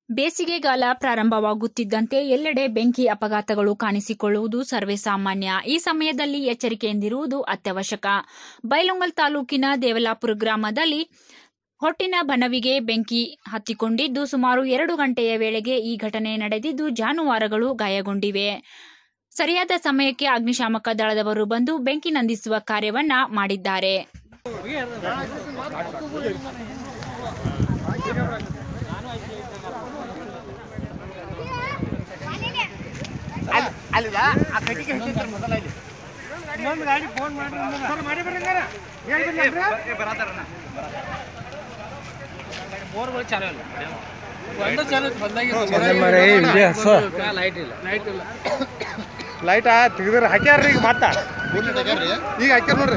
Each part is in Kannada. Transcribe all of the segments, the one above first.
ಬೇಸಿಗೆಗಾಲ ಪ್ರಾರಂಭವಾಗುತ್ತಿದ್ದಂತೆ ಎಲ್ಲೆಡೆ ಬೆಂಕಿ ಅಪಘಾತಗಳು ಕಾಣಿಸಿಕೊಳ್ಳುವುದು ಸರ್ವೇಸಾಮಾನ್ಯ ಈ ಸಮಯದಲ್ಲಿ ಎಚ್ಚರಿಕೆಯಿಂದಿರುವುದು ಅತ್ಯವಶ್ಯಕ ಬೈಲೊಂಗಲ್ ತಾಲೂಕಿನ ದೇವಲಾಪುರ ಗ್ರಾಮದಲ್ಲಿ ಹೊಟ್ಟಿನ ಬನವಿಗೆ ಬೆಂಕಿ ಹತ್ತಿಕೊಂಡಿದ್ದು ಸುಮಾರು ಎರಡು ಗಂಟೆಯ ವೇಳೆಗೆ ಈ ಘಟನೆ ನಡೆದಿದ್ದು ಜಾನುವಾರುಗಳು ಗಾಯಗೊಂಡಿವೆ ಸರಿಯಾದ ಸಮಯಕ್ಕೆ ಅಗ್ನಿಶಾಮಕ ದಳದವರು ಬಂದು ಬೆಂಕಿ ನಂದಿಸುವ ಕಾರ್ಯವನ್ನ ಮಾಡಿದ್ದಾರೆ ಅಲ್ಲಿದ ಆ ಕಟ್ಟಿಗೆ ಹಚ್ಚಿರ್ತಾರೆ ಮೊದಲ ಇಲ್ಲಿ ಇನ್ನೊಂದು ಗಾಡಿ ಫೋನ್ ಮಾಡ್ರಿ ಸರ್ ಮಾಡಿ ಬರ್ರಿ ಹಂಗಾರ ಹೇಳಿ ಬರತ್ತಾರಣ್ಣ ಬೋರ್ಗಳು ಚಾಲು ಇಲ್ಲ ಒಂದ ಚಾಲು ಲೈಟ್ ಇಲ್ಲ ಲೈಟ್ ಇಲ್ಲ ಲೈಟ್ ತೆಗೆದ್ರೆ ಹಾಕ್ಯಾರ್ರಿ ಈಗ ಮತ್ತ ಈಗ ಹಾಕ್ಯಾರ ನೋಡ್ರಿ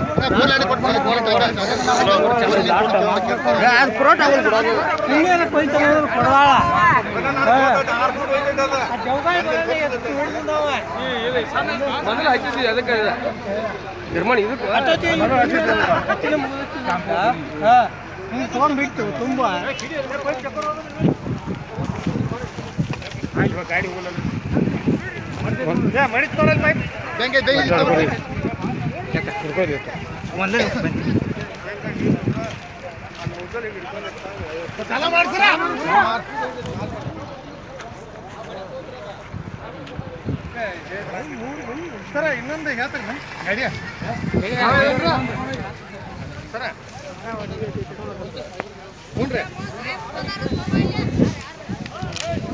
ಅದು ಪುರೋಟ ಆಗಲ್ ಬಿಡೋದು ಹಿಂಗೇನ ಕೊಯ್ತಾನೆ ಕೊಡವಾಳ ಮೊದಲು ಹಾಕಿದ್ವಿ ಅದಕ್ಕೆ ನಿರ್ಮಾಣ ಇದಕ್ಕೆ ತಗೊಂಡ್ಬಿಟ್ಟು ತುಂಬಾ ಗಾಡಿ ಮಡಿ ತೊಗೊಳಲ್ ಬೈ ಒಂದೇ ಸಾಲ ಮಾಡ್ತೀರಾ ಸರ ಇನ್ನೊಂದು ಹೇಳ್ತೀನಿ ಗಾಡಿಯ ಸರ ಹ್ಞೂ ರೀ